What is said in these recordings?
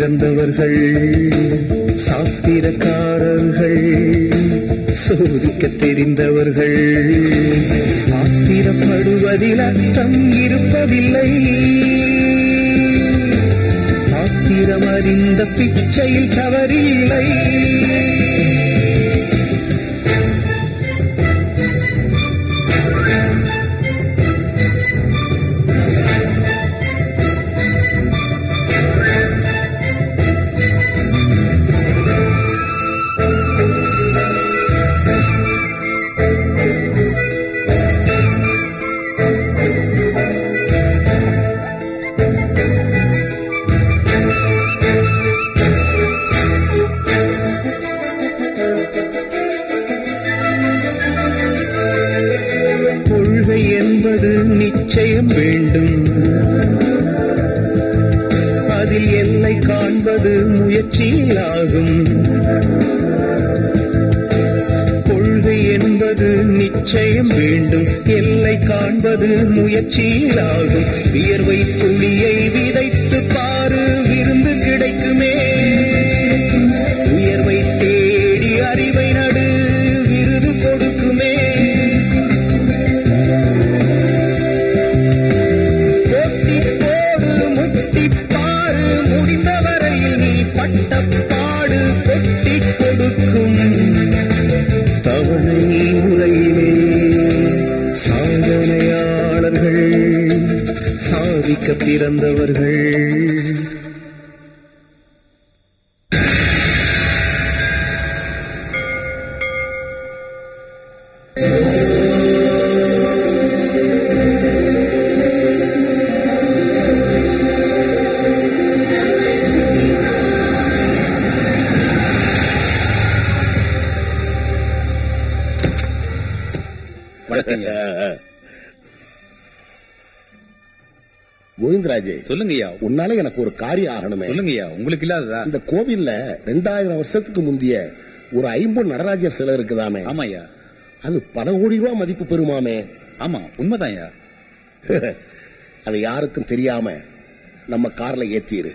பிறந்தவர்கள் சாத்திரக்காரர்கள் சோதிக்க தெரிந்தவர்கள் ஆத்திரப்படுவதில் அர்த்தம் இருப்பதில்லை ஆத்திரம் அறிந்த பிச்சையில் தவறில்லை கொள்கை என்பது நிச்சயம் வேண்டும் அதில் எல்லை காண்பது முயற்சியிலாகும் கொள்கை என்பது நிச்சயம் வேண்டும் எல்லை காண்பது முயற்சியிலாகும் வியர்வை துளியை விதைத்து பாரு விருந்து கிடைக்குமே உயர்வை தேடி அறிவை நடு விருது கொடுக்குமே போட்டி போடு முட்டி பாரு முடிந்தவரையில் நீ பட்ட பாடு கொட்டி கொடுக்கும் தவணை முறையிலே சாதனையாளர்கள் சாதிக்க பிறந்தவர்கள் வணக்கங்க கோவிந்தராஜ் சொல்லுங்கய்யா உன்னால எனக்கு ஒரு காரியம் ஆகணுமே சொல்லுங்கய்யா உங்களுக்கு இல்லாததா இந்த கோவில்ல ரெண்டாயிரம் வருஷத்துக்கு முந்திய ஒரு ஐம்பொன் நடராஜர் சிலை இருக்குதாமே ஆமாய்யா அது பல கோடி ரூபாய் மதிப்பு பெறுமாமே ஆமா உண்மைதான்யா அது யாருக்கும் தெரியாம நம்ம கார்ல ஏத்திரு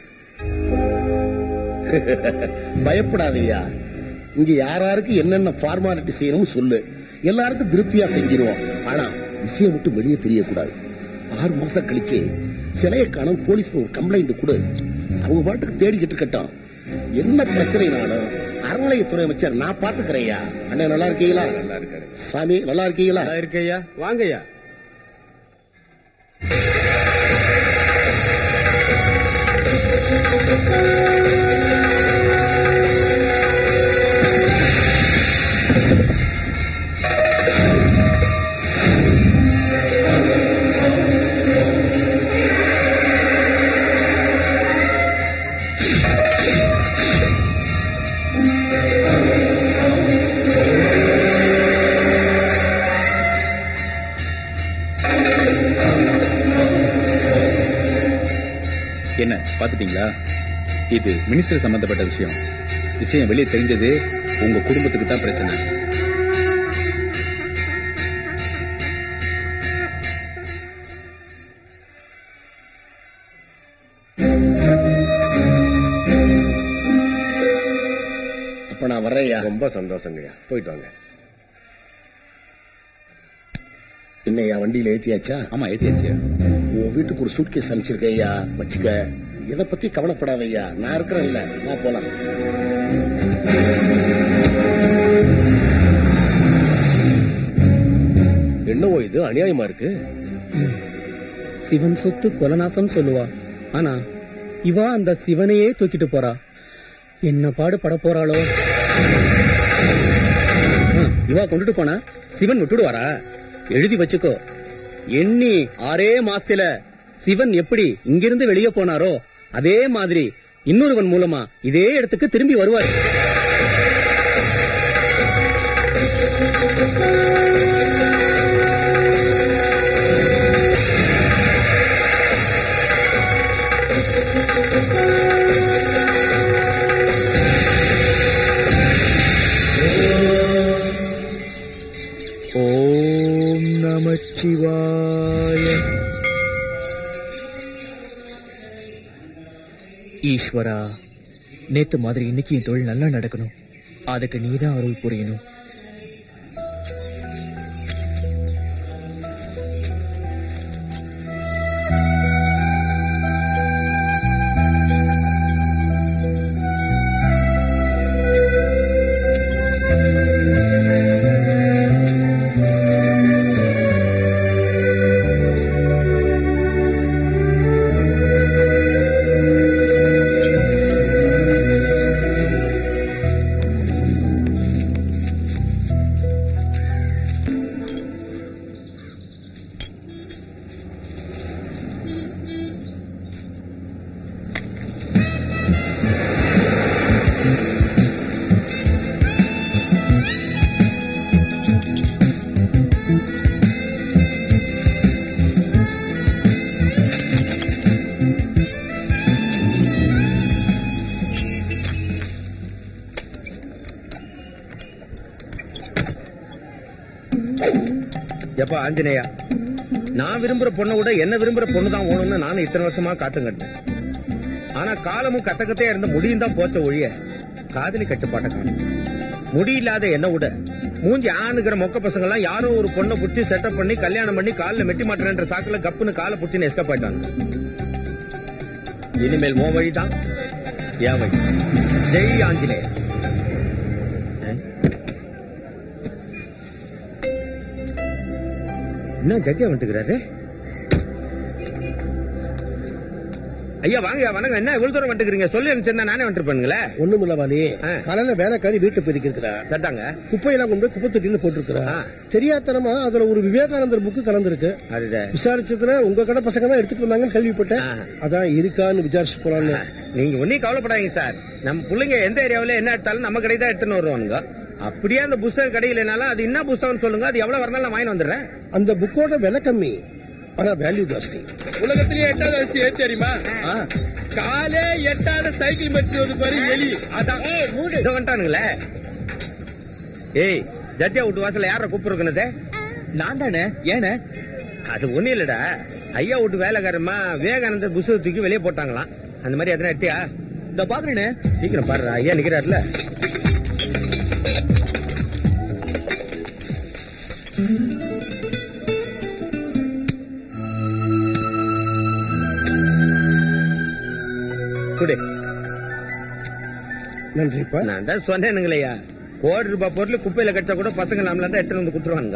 பயப்படாதய்யா இங்க யாராருக்கு என்னென்ன ஃபார்மாலிட்டி செய்யணும்னு சொல்லு எல்லாருக்கும் திருப்தியா செஞ்சிருவோம் ஆனா விஷயம் மட்டும் வெளியே தெரியக்கூடாது ஆறு மாசம் கழிச்சு சிலையை காணும் போலீஸ் ஒரு கம்ப்ளைண்ட் கொடு அவங்க பாட்டுக்கு தேடிக்கிட்டு இருக்கட்டும் என்ன பிரச்சனைனாலும் அறநிலையத்துறை அமைச்சர் நான் பாத்துக்கிறேன்யா அண்ணன் நல்லா இருக்கீங்களா நல்லா இருக்காரு சாமி நல்லா இருக்கீங்களா இருக்கையா வாங்கய்யா என்ன பாத்துட்டீங்களா இது மினிஸ்டர் சம்பந்தப்பட்ட விஷயம் விஷயம் வெளியே தெரிஞ்சது உங்க குடும்பத்துக்கு தான் பிரச்சனை அப்ப நான் வர்றேன்யா ரொம்ப சந்தோஷங்கய்யா போயிட்டு வாங்க என்னய்யா வண்டியில ஏத்தியாச்சா ஆமா ஏத்தியாச்சியா உன் வீட்டுக்கு ஒரு சூட்கேஸ் அனுப்பிச்சிருக்கையா வச்சுக்க இத பத்தி கவலைப்படாதய்யா நான் இருக்கிறேன்ல வா போலாம் என்னவோ இது அநியாயமா இருக்கு சிவன் சொத்து கொலநாசம் சொல்லுவா ஆனா இவா அந்த சிவனையே தூக்கிட்டு போறா என்ன பாடு பட போறாளோ ஆ, இவா கொண்டுட்டு போனா சிவன் விட்டுடுவாரா எழுதி வச்சுக்கோ எண்ணி ஆறே மாசத்துல சிவன் எப்படி இங்கிருந்து வெளியே போனாரோ அதே மாதிரி இன்னொருவன் மூலமா இதே இடத்துக்கு திரும்பி வருவார் ஓம் நமச்சிவாய ஈஸ்வரா நேத்து மாதிரி இன்னைக்கு என் தொழில் நல்லா நடக்கணும் அதுக்கு நீதான் அருள் புரியணும் எப்ப ஆஞ்சநேயா நான் விரும்புற பொண்ணை விட என்ன விரும்புற பொண்ணு தான் ஓணும்னு நானும் இத்தனை வருஷமா காத்துங்கட்டேன் ஆனா காலமும் கத்த கத்தையா இருந்த முடியும் தான் போச்ச ஒழிய காதலி கச்சப்பாட்ட காணும் முடி இல்லாத என்ன விட மூஞ்சி ஆணுகிற மொக்க பசங்க எல்லாம் யாரோ ஒரு பொண்ணை புடிச்சு செட்டப் பண்ணி கல்யாணம் பண்ணி காலில் மெட்டி மாட்டேன்ற சாக்குல கப்புன்னு காலை புடிச்சுன்னு எஸ்கப் ஆயிட்டாங்க இனிமேல் உன் வழிதான் என் வழி ஜெய் ஆஞ்சநேயா என்ன ஜட்ஜா வந்துக்கிறாரு ஐயா வாங்க வணக்கம் என்ன இவ்வளவு தூரம் வந்துக்கிறீங்க சொல்லி அனுப்பிச்சிருந்தா நானே வந்துருப்பேனுங்களே ஒண்ணுமில்ல வாலி ஆ. காலையில வேலைக்காரி வீட்டு பெருக்கிருக்கிறா சட்டாங்க குப்பையெல்லாம் கொண்டு போய் குப்பை தொட்டியில போட்டிருக்கிறா ஆ. தெரியாதனமா அதுல ஒரு விவேகானந்தர் புக்கு கலந்துருக்கு அதுட விசாரிச்சதுல உங்க கடை பசங்க தான் எடுத்துட்டு வந்தாங்கன்னு கேள்விப்பட்டேன் ஆ. அதான் இருக்கான்னு விசாரிச்சு போலான்னு நீங்க ஒன்னும் கவலைப்படாதீங்க சார் நம்ம பிள்ளைங்க எந்த ஏரியாவுல என்ன எடுத்தாலும் நம்ம கடை தான் எடுத்துன்னு வருவானுங்க அப்படியே அந்த புஸ்தகம் கடையிலனாலும் அது என்ன புஸ்தகம் சொல்லுங்க அது எவ்வளவு வரனாலும் நான் வாங்கி வந்துடுறேன் அந்த புக்கோட விலை கம்மி ஆனா வேல்யூ ஜாஸ்தி உலகத்திலேயே எட்டாவது அரிசி ஏன் தெரியுமா காலே எட்டாத சைக்கிள் மரிச்சு வந்து பாரு எலி அதான் இதை வந்துட்டானுங்களே ஏய் ஜட்ஜா வீட்டு வாசல்ல யார கூப்பிடுறது நான் தானே ஏனே அது ஒண்ணும் இல்லடா ஐயா வீட்டு வேலைக்காரமா விவேகானந்தர் புஸ்தகம் தூக்கி வெளியே போட்டாங்களாம் அந்த மாதிரி எதனா எடுத்தியா இந்த பாக்குறேனே சீக்கிரம் பாருடா ஐயா நிக்கிறாருல குடு நன்றிப்பா நான் தான் சொன்னேனுங்களையா கோடி ரூபாய் பொருள் குப்பையில கட்டா கூட பசங்க நம்மளாண்ட எடுத்துட்டு வந்து குடுத்துருவானுங்க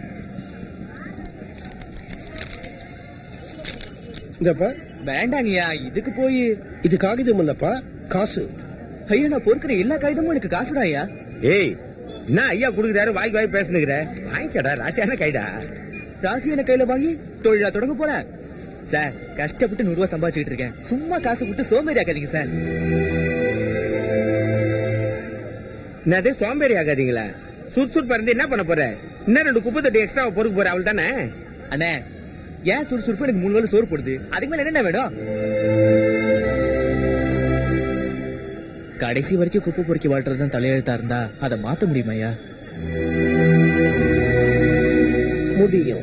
இந்தப்பா வேண்டாங்கய்யா இதுக்கு போய் இது காகிதம் இல்லப்பா காசு ஐயா நான் பொறுக்கிற எல்லா காகிதமும் எனக்கு காசுதான்யா ஏய் என்ன ஐயா குடுக்குறாரு வாய்க்கு வாய் பேசுனுங்கிற வாங்கிக்கடா ராசியான கைடா ராசி என்ன கையில வாங்கி தொழிலா தொடங்க போறேன் சார் கஷ்டப்பட்டு நூறு ரூபாய் சம்பாதிச்சுட்டு இருக்கேன் சும்மா காசு கொடுத்து சோம்பேறி ஆக்காதீங்க சார் என்னது சோம்பேறி ஆகாதீங்களா சுறுசுறுப்பா இருந்து என்ன பண்ண போற இன்னும் ரெண்டு குப்பை தொட்டி எக்ஸ்ட்ரா பொறுக்க போற அவள் தானே அண்ணே ஏன் சுறுசுறுப்பு எனக்கு மூணு வேளை சோறு போடுது அதுக்கு மேல என்ன வேணும் கடைசி வரைக்கும் குப்பை பொறுக்கி வாழ்றது தான் தலையெழுத்தா இருந்தா அதை மாத்த முடியுமாய்யா முடியும்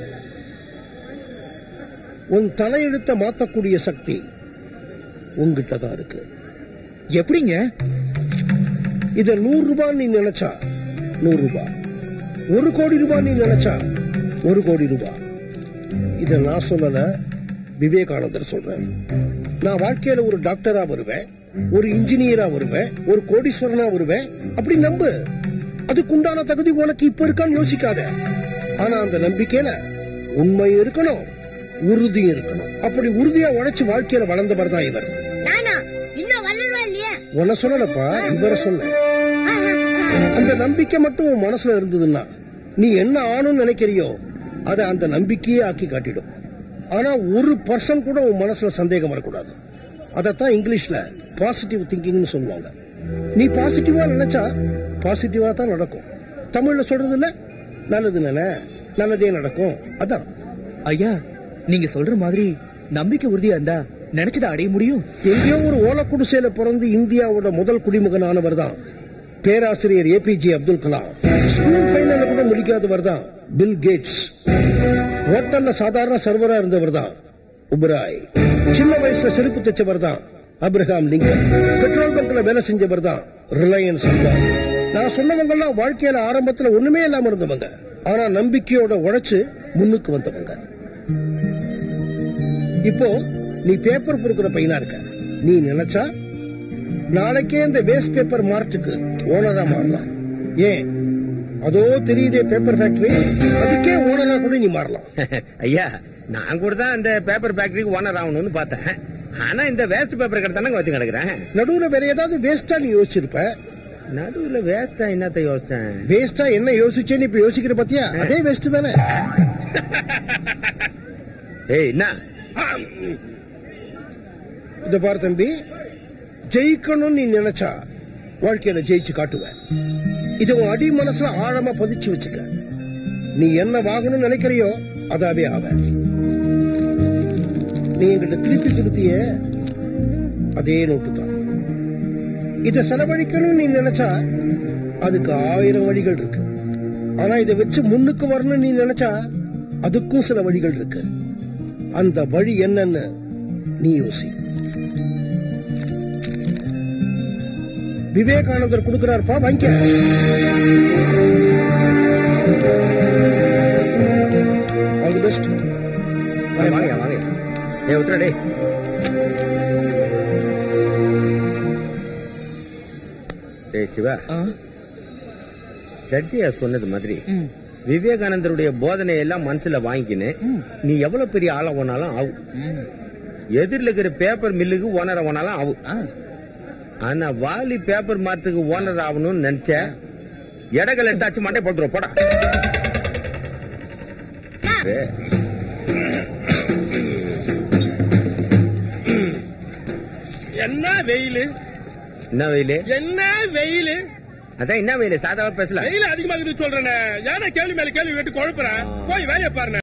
உன் தலையெழுத்த மாத்தக்கூடிய சக்தி உங்ககிட்ட தான் இருக்கு எப்படிங்க இத நூறு ரூபாய் நீ நினைச்சா நூறு ரூபாய் ஒரு கோடி ரூபாய் நீ நினைச்சா ஒரு கோடி ரூபாய் இத நான் சொல்லல விவேகானந்தர் சொல்றேன் நான் வாழ்க்கையில ஒரு டாக்டரா வருவேன் ஒரு இன்ஜினியரா வருவேன் ஒரு கோடீஸ்வரனா வருவேன் அப்படி நம்பு அதுக்குண்டான தகுதி உனக்கு இப்ப இருக்கான்னு யோசிக்காத ஆனா அந்த நம்பிக்கையில உண்மை இருக்கணும் உறுதியும் இருக்கணும் அப்படி உறுதியா உழைச்சு வாழ்க்கையில வளர்ந்தவர் தான் இவர் நானா இன்னும் வளரவே இல்லையே உன்னை சொல்லலப்பா இவரை சொன்னேன் அந்த நம்பிக்கை மட்டும் உன் மனசுல இருந்ததுன்னா நீ என்ன ஆணும்னு நினைக்கிறியோ அதை அந்த நம்பிக்கையே ஆக்கி காட்டிடும் ஆனா ஒரு பர்சன் கூட உன் மனசுல சந்தேகம் வரக்கூடாது அதத்தான் இங்கிலீஷ்ல பாசிட்டிவ் திங்கிங்னு சொல்லுவாங்க நீ பாசிட்டிவா நினைச்சா பாசிட்டிவா தான் நடக்கும் தமிழ்ல சொல்றது இல்ல நல்லது நினை நல்லதே நடக்கும் அதான் ஐயா நீங்க சொல்ற மாதிரி நம்பிக்கை உறுதியா இருந்தா நினைச்சதை அடைய முடியும் எங்கேயோ ஒரு ஓலக்குடிசையில பிறந்து இந்தியாவோட முதல் குடிமகனானவர் தான் பேராசிரியர் ஏபிஜே அப்துல் கலாம் ஸ்கூல் ஃபைனல கூட முடிக்காதவர் தான் பில் கேட்ஸ் ஹோட்டல்ல சாதாரண சர்வரா இருந்தவர் தான் உபராய் சின்ன வயசுல செருப்பு தைச்சவர் தான் அப்ரஹாம் லிங்கன் பெட்ரோல் பங்க்ல வேலை செஞ்சவர் தான் ரிலையன்ஸ் அம்பானி நான் சொன்னவங்க எல்லாம் வாழ்க்கையில ஆரம்பத்துல ஒண்ணுமே இல்லாம இருந்தவங்க ஆனா நம்பிக்கையோட உழைச்சு முன்னுக்கு வந்தவங்க இப்போ நீ பேப்பர் பொறுக்கிற பையனா இருக்க நீ நினைச்சா நாளைக்கே இந்த வேஸ்ட் பேப்பர் மார்ட்டுக்கு ஓனரா மாறலாம் ஏன் அதோ தெரியுதே பேப்பர் ஃபேக்டரி அதுக்கே ஓனரா கூட நீ மாறலாம் ஐயா நான் கூட தான் இந்த பேப்பர் ஃபேக்டரிக்கு ஓனர் ஆகணும்னு பார்த்தேன் ஆனா இந்த வேஸ்ட் பேப்பர் கடை தானே வச்சு கிடக்குறேன் நடுவுல வேற ஏதாவது வேஸ்டா நீ யோசிச்சிருப்ப நடுவுல வேஸ்டா என்னத்த யோசிச்சேன் வேஸ்டா என்ன யோசிச்சேன்னு இப்ப யோசிக்கிற பாத்தியா அதே வேஸ்ட் தானே ஏய் என்ன இத பாரு தம்பி ஜெயிக்கணும்னு நீ நினைச்சா வாழ்க்கையில ஜெயிச்சு காட்டுவ இத உன் அடி மனசுல ஆழமா பதிச்சு வச்சுக்க நீ என்ன வாங்கணும்னு நினைக்கிறியோ அதாவே ஆவ நீ என்கிட்ட திருப்பி கொடுத்திய அதே நோட்டு தான் இத செலவழிக்கணும்னு நீ நினைச்சா அதுக்கு ஆயிரம் வழிகள் இருக்கு ஆனா இதை வச்சு முன்னுக்கு வரணும்னு நீ நினைச்சா அதுக்கும் சில வழிகள் இருக்கு அந்த வழி என்னன்னு நீ யோசி விவேகானந்தர் கொடுக்கிறார்ப்பா வாங்கிக்க ஆல் தி பெஸ்ட் வாங்க வாங்க ஏ உத்தர டே டேய் சிவா ஜட்ஜியா சொன்னது மாதிரி விவேகானந்தருடைய போதனை எல்லாம் மனசுல வாங்கிக்கின்னு நீ எவ்வளவு பெரிய ஆளா ஓனாலும் ஆகும் எதிரில் இருக்கிற பேப்பர் மில்லுக்கு ஓனர் ஆனாலும் ஆகும் ஆனா வாலி பேப்பர் மார்ட்டுக்கு ஓனர் ஆகணும்னு நினைச்ச எடகள் எடுத்தாச்சு மண்டை போட்டுரும் போடா ஏ. என்ன வெயிலு என்ன வெயிலு என்ன வெயிலு அதான் என்ன வெயிலு சாதாவா பேசல வெயில் அதிகமாகுது சொல்றேன் ஏன்னா கேள்வி மேல கேள்வி கேட்டு குழப்புறேன் போய் வேலையை பாருங்க